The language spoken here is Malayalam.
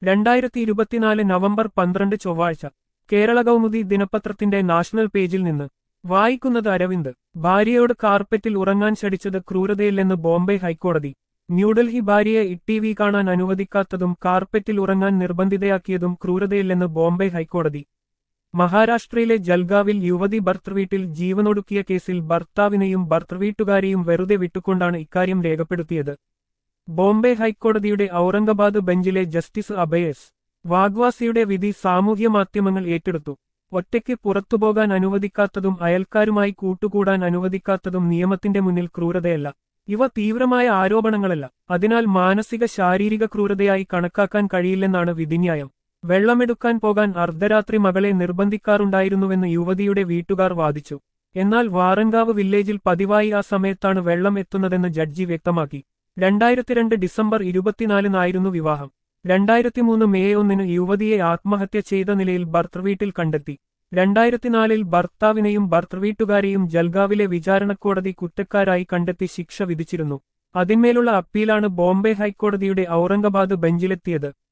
രണ്ടായിരത്തി ഇരുപത്തിനാല് നവംബർ പന്ത്രണ്ട് ചൊവ്വാഴ്ച കേരള കൗമുദി ദിനപത്രത്തിന്റെ നാഷണൽ പേജിൽ നിന്ന് വായിക്കുന്നത് അരവിന്ദ് ഭാര്യയോട് കാർപ്പറ്റിൽ ഉറങ്ങാൻ ശടിച്ചത് ക്രൂരതയില്ലെന്ന് ബോംബെ ഹൈക്കോടതി ന്യൂഡൽഹി ഭാര്യയെ ഇ കാണാൻ അനുവദിക്കാത്തതും കാർപ്പറ്റിൽ ഉറങ്ങാൻ നിർബന്ധിതയാക്കിയതും ക്രൂരതയില്ലെന്ന് ബോംബെ ഹൈക്കോടതി മഹാരാഷ്ട്രയിലെ ജൽഗാവിൽ യുവതി ഭർത്തൃവീട്ടിൽ ജീവനൊടുക്കിയ കേസിൽ ഭർത്താവിനെയും ഭർത്തൃവീട്ടുകാരെയും വെറുതെ വിട്ടുകൊണ്ടാണ് ഇക്കാര്യം രേഖപ്പെടുത്തിയത് ബോംബെ ഹൈക്കോടതിയുടെ ഔറംഗാബാദ് ബെഞ്ചിലെ ജസ്റ്റിസ് അബയേസ് വാഗ്വാസിയുടെ വിധി സാമൂഹ്യ മാധ്യമങ്ങൾ ഏറ്റെടുത്തു ഒറ്റയ്ക്ക് പുറത്തുപോകാൻ അനുവദിക്കാത്തതും അയൽക്കാരുമായി കൂട്ടുകൂടാൻ അനുവദിക്കാത്തതും നിയമത്തിന്റെ മുന്നിൽ ക്രൂരതയല്ല ഇവ തീവ്രമായ ആരോപണങ്ങളല്ല അതിനാൽ മാനസിക ശാരീരിക ക്രൂരതയായി കണക്കാക്കാൻ കഴിയില്ലെന്നാണ് വിധിന്യായം വെള്ളമെടുക്കാൻ പോകാൻ അർദ്ധരാത്രി മകളെ നിർബന്ധിക്കാറുണ്ടായിരുന്നുവെന്ന് യുവതിയുടെ വീട്ടുകാർ വാദിച്ചു എന്നാൽ വാറങ്കാവ് വില്ലേജിൽ പതിവായി ആ സമയത്താണ് വെള്ളം എത്തുന്നതെന്ന് ജഡ്ജി വ്യക്തമാക്കി രണ്ടായിരത്തിരണ്ട് ഡിസംബർ ഇരുപത്തിനാലിനായിരുന്നു വിവാഹം രണ്ടായിരത്തിമൂന്ന് മെയ് ഒന്നിന് യുവതിയെ ആത്മഹത്യ ചെയ്ത നിലയിൽ ഭർത്തൃവീട്ടിൽ കണ്ടെത്തി രണ്ടായിരത്തിനാലിൽ ഭർത്താവിനെയും ഭർത്തൃവീട്ടുകാരെയും ജൽഗാവിലെ വിചാരണക്കോടതി കുറ്റക്കാരായി കണ്ടെത്തി ശിക്ഷ വിധിച്ചിരുന്നു അതിന്മേലുള്ള അപ്പീലാണ് ബോംബെ ഹൈക്കോടതിയുടെ ഔറംഗാബാദ് ബെഞ്ചിലെത്തിയത്